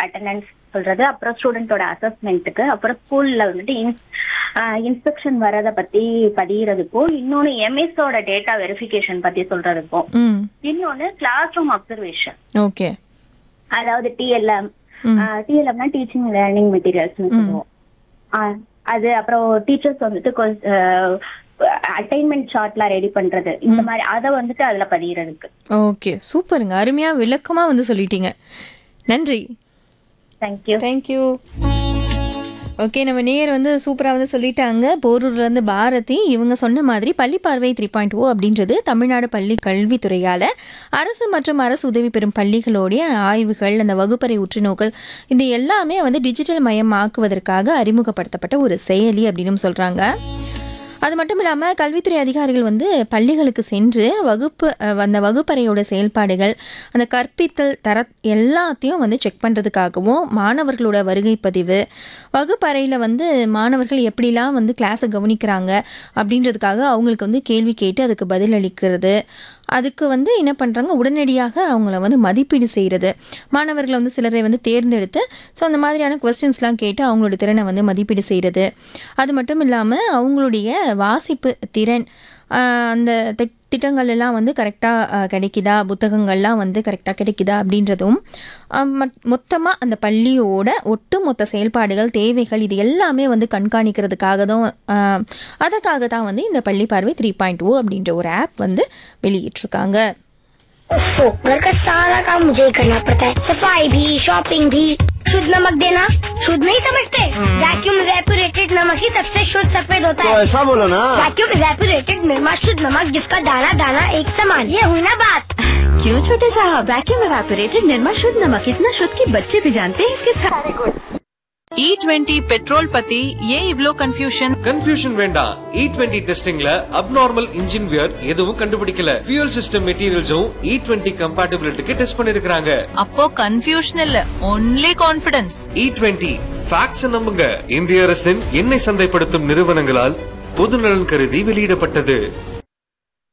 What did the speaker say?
Attendance சொல்றது அப்புறம் ஸ்டூடெண்டோட அசஸ்மெண்ட்டுக்கு அப்புறம் ஸ்கூல்ல வந்துட்டு இன்ஸ்பெக்ஷன் வரத பத்தி பதியறதுக்கும் இன்னொன்னு எம்எஸோட டேட்டா வெரிஃபிகேஷன் பத்தி சொல்றதுக்கும் ம் இன்னொன்னு கிளாஸ் ரூம் அப்சர்வேஷன் ஓகே அதாவது டிஎல்எம் ம். டிஎல்எம்னா டீச்சிங் லேர்னிங் மெட்டீரியல்ஸ்னு சொல்லுவோம் ஆ, அது அப்புறம் டீச்சர்ஸ் வந்துட்டு அட்டைன்மெண்ட் சார்ட்லாம் ரெடி பண்றது இந்த மாதிரி அதை வந்துட்டு அதுல பதியறதுக்கு ஓகே சூப்பருங்க அருமையா விளக்கமா வந்து சொல்லிட்டீங்க நன்றி தேங்க்யூ தேங்க்யூ ஓகே நம்ம நேர் வந்து சூப்பராக வந்து சொல்லிட்டாங்க போரூர்லேருந்து பாரதி இவங்க சொன்ன மாதிரி பள்ளி பார்வை த்ரீ பாயிண்ட் ஓ அப்படின்றது தமிழ்நாடு பள்ளி கல்வித்துறையால் அரசு மற்றும் அரசு உதவி பெறும் பள்ளிகளுடைய ஆய்வுகள் அந்த வகுப்பறை உற்றுநோக்கல் இது எல்லாமே வந்து டிஜிட்டல் மயமாக்குவதற்காக அறிமுகப்படுத்தப்பட்ட ஒரு செயலி அப்படின்னு சொல்கிறாங்க அது மட்டும் இல்லாமல் கல்வித்துறை அதிகாரிகள் வந்து பள்ளிகளுக்கு சென்று வகுப்பு அஹ், அந்த வகுப்பறையோட செயல்பாடுகள் அந்த கற்பித்தல் தர எல்லாத்தையும் வந்து செக் பண்ணுறதுக்காகவும் மாணவர்களோட வருகை பதிவு வகுப்பறையில் வந்து மாணவர்கள் எப்படிலாம் வந்து கிளாஸை கவனிக்கிறாங்க அப்படின்றதுக்காக அவங்களுக்கு வந்து கேள்வி கேட்டு அதுக்கு பதில் அளிக்கிறது அதுக்கு வந்து என்ன பண்ணுறாங்க உடனடியாக அவங்கள வந்து மதிப்பீடு செய்கிறது மாணவர்களை வந்து சிலரை வந்து தேர்ந்தெடுத்து ஸோ அந்த மாதிரியான கொஸ்டின்ஸ்லாம் கேட்டு அவங்களோட திறனை வந்து மதிப்பீடு செய்கிறது அது மட்டும் இல்லாமல் அவங்களுடைய வாசிப்பு திறன் ஆஹ் அந்த திட்- திட்டங்கள் எல்லாம் வந்து கரெக்டாக கிடைக்குதா புத்தகங்கள்லாம் வந்து கரெக்டாக கிடைக்குதா அப்படின்றதும் மொத்தமாக அந்த பள்ளியோட ஒட்டுமொத்த செயல்பாடுகள் தேவைகள் இது எல்லாமே வந்து கண்காணிக்கிறதுக்காக தான் ஆஹ் அதற்காக தான் வந்து இந்த பள்ளி பார்வை த்ரீ பாயிண்ட் ஓ அப்படின்ற ஒரு ஆப் வந்து வெளியிட்டிருக்காங்க ओफो, घर का सारा काम मुझे ही करना पड़ता है सफाई भी शॉपिंग भी शुद्ध नमक देना शुद्ध नहीं समझते वैक्यूम रेपुरेटेड नमक ही सबसे शुद्ध सफेद होता तो है ऐसा बोलो ना वैक्यूम रेपुरेटेड निर्मा शुद्ध नमक जिसका दाना दाना एक समान ये हुई ना बात क्यों छोटे साहब वैक्यूम एवापोरेटेड निर्मा शुद्ध नमक इतना शुद्ध कि बच्चे भी जानते हैं इसके साथ இ டுவெண்ட்டி பெட்ரோல் பத்தி ஏன் இவ்ளோ கன்ஃபியூஷன் கன்ஃபியூஷன் வேண்டாம் இ டுவெண்ட்டி டெஸ்டிங்ல அப்நார்மல் இன்ஜின் வியர் எதுவும் கண்டுபிடிக்கல ஃபியூல் சிஸ்டம் மெட்டீரியல்ஸும் இ டுவெண்ட்டி கம்பேட்டபிலிட்டிக்கு டெஸ்ட் பண்ணிருக்காங்க அப்போ கன்ஃபியூஷன் இல்ல only confidence E twenty facts நம்புங்க இந்திய அரசின் எண்ணெய் சந்தைப்படுத்தும் நிறுவனங்களால் பொதுநலன் கருதி வெளியிடப்பட்டது